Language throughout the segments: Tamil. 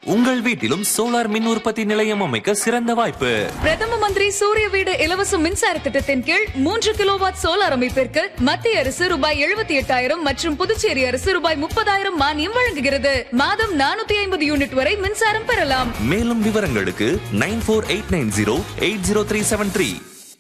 உங்கள் வீட்டிலும் சோலார் மின் உற்பத்தி நிலையம் அமைக்க சிறந்த வாய்ப்பு பிரதம மந்திரி சூரிய வீடு இலவச மின்சார திட்டத்தின் கீழ் மூன்று கிலோவாட் சோலார் அமைப்பிற்கு மத்திய அரசு ரூபாய் எழுபத்தி எட்டாயிரம் மற்றும் புதுச்சேரி அரசு ரூபாய் முப்பதாயிரம் மானியம் வழங்குகிறது மாதம் நானூத்தி ஐம்பது யூனிட் வரை மின்சாரம் பெறலாம் மேலும் விவரங்களுக்கு nine four eight nine zero eight zero three seven three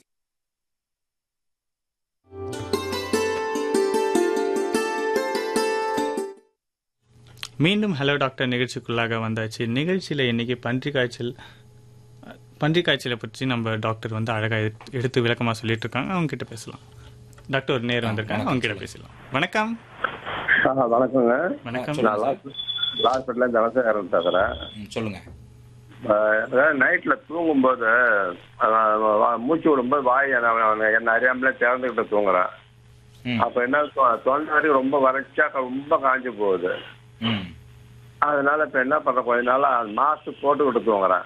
மீண்டும் ஹலோ டாக்டர் நிகழ்ச்சிக்குள்ளாக வந்தாச்சு நிகழ்ச்சியில் இன்னைக்கு பன்றி காய்ச்சல் பன்றி காய்ச்சலை பற்றி நம்ம டாக்டர் வந்து அழகாக எடுத்து விளக்கமாக சொல்லிட்டு இருக்காங்க அவங்க கிட்ட பேசலாம் டாக்டர் ஒரு நேரம் வந்திருக்காங்க அவங்க கிட்ட பேசலாம் வணக்கம் ஆ வணக்கங்க வணக்கம் நான் ஹாஸ்பிட்டல்ல இருந்து அவசரம் பேசுறேன் ம், சொல்லுங்க நைட்ல தூங்கும்போது அஹ், வா- மூச்சு விடும்போது வாய் என்ன- என்ன- என்ன அறியாமலே திறந்துகிட்டு தூங்குறேன் ம். அப்ப என்ன தொ- தொண்டை வரைக்கும் ரொம்ப வறட்சா ரொம்ப காஞ்சு போகுது ம் அதனால இப்ப என்ன பண்றேன் கொஞ்ச நாளா மாஸ்க் போட்டுக்கிட்டு தூங்குறேன்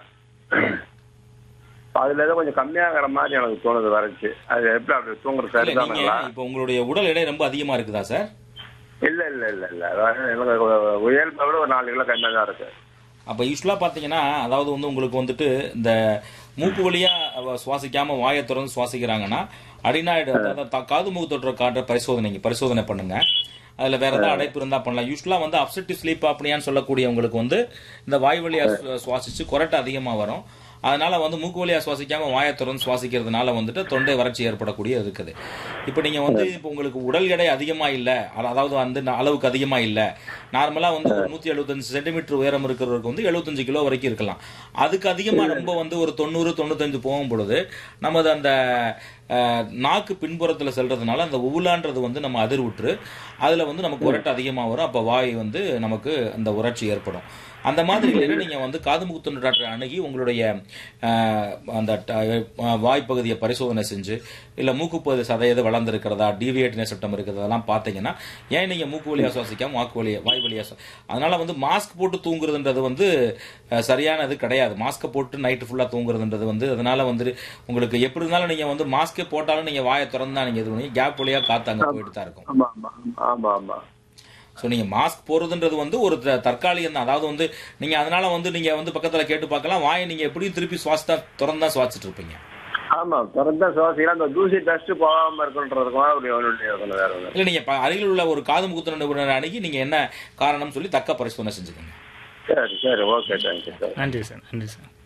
அதுல ஏதோ கொஞ்சம் கம்மியாகிற மாதிரி எனக்கு தோணுது வறட்சி அது எப்படி அப்படி தூங்குறது இல்ல நீங்க சரிதானுங்களா இப்போ உங்களுடைய உடல் எடை ரொம்ப அதிகமா இருக்குதா சார் இல்ல இல்ல இல்ல இல்ல எனக்கு உயர்வை விட ஒரு நாலு கிலோ கம்மியா தான் இருக்கு அப்ப யூஸ்வலா பாத்தீங்கன்னா அதாவது வந்து உங்களுக்கு வந்துட்டு இந்த மூக்கு வழியா அவ சுவாசிக்காம வாயை திறந்து சுவாசிக்கிறாங்கன்னா அடினாய்டு அதாவது த- காது மூக்கு தொற்று காட்டுற பரிசோதனைங்க பரிசோதனை பண்ணுங்க அதுல வேற ஏதாவது அடைப்பு இருந்தா பண்ணலாம் யூஸ்வலா வந்து அப்செட்டிவ் ஸ்லீப் அப்படியான்னு சொல்லக்கூடியவங்களுக்கு வந்து இந்த வாய் வழியா சு- சுவாசிச்சு கொரட்டை அதிகமா வரும் அதனால வந்து மூக்கு வழியா சுவாசிக்காம வாயை திறந்து சுவாசிக்கிறதுனால வந்துட்டு தொண்டை வறட்சி ஏற்படக்கூடிய இருக்குது இப்போ நீங்க வந்து இப்போ உங்களுக்கு உடல் எடை அதிகமா இல்ல அத- அதாவது வந்து ந- அளவுக்கு அதிகமா இல்ல நார்மலா வந்து ஒரு நூத்தி எழுபத்தஞ்சு சென்டிமீட்டர் உயரம் இருக்கிறவருக்கு வந்து எழுபத்தஞ்சு கிலோ வரைக்கும் இருக்கலாம் அதுக்கு அதிகமா ரொம்ப வந்து ஒரு தொண்ணூறு தொண்ணூத்தஞ்சு போகும் பொழுது நமது அந்த அஹ், நாக்கு பின்புறத்துல செல்றதுனால அந்த உவுலான்றது வந்து நம்ம அதிர்வுற்று அதுல வந்து நமக்கு உரட்டு அதிகமா வரும் அப்ப வாய் வந்து நமக்கு அந்த உரட்சி ஏற்படும் அந்த மாதிரி இல்லைன்னா நீங்க வந்து காது மூக்கு தொண்டு டாக்டரை அணுகி உங்களுடைய அஹ், அந்த ட- அஹ், வாய்ப்பகுதியை பரிசோதனை செஞ்சு இல்ல மூக்கு பகுதி சதை எது வளர்ந்துருக்கிறதா டீவியேட் சட்டம் இருக்கிறதெல்லாம் பார்த்தீங்கன்னா ஏன் நீங்க மூக்கு வழியா சுவாசிக்காம வாக்கு வழியா வாய் வழியா சுவா- அதனால வந்து மாஸ்க் போட்டு தூங்குறதுன்றது வந்து அஹ், சரியானது கிடையாது மாஸ்கை போட்டு நைட்டு ஃபுல்லா தூங்குறதுன்றது வந்து அதனால வந்து உங்களுக்கு எப்படி இருந்தாலும் நீங்க வந்து மாஸ்கே போட்டாலும் நீங்க வாயை திறந்தா நீங்க இது பண்ணி கேப் வழியா காத்து அங்க போயிட்டு தான் இருக்கும் ஆமா ஆமா ஆமா ஆமா ஸோ நீங்க மாஸ்க் போடுறதுன்றது வந்து ஒரு த- தற்காலிகம் தான் அதாவது வந்து நீங்க அதனால வந்து நீங்க வந்து பக்கத்துல கேட்டு பார்க்கலாம் வாயை நீங்க எப்படியும் திருப்பி சுவாசித்தா திறந்தா சுவாசிச்சுட்டு இருப்பீங்க ஆமா திறந்த சுவாசிக்கலாம் அந்த தூசி டஸ்ட் போகாம இருக்குன்றதுக்காக அப்படி ஒன்று இருக்கணும் வேற ஒன்று இல்ல நீங்க ப- அருகில் உள்ள ஒரு காது முகுத்த நிபுணர் அணுகி நீங்க என்ன காரணம் சொல்லி தக்க பரிசோதனை செஞ்சுக்கோங்க சரி சரி ஓகே தேங்க்யூ சார் நன்றி சார் நன்றி சார்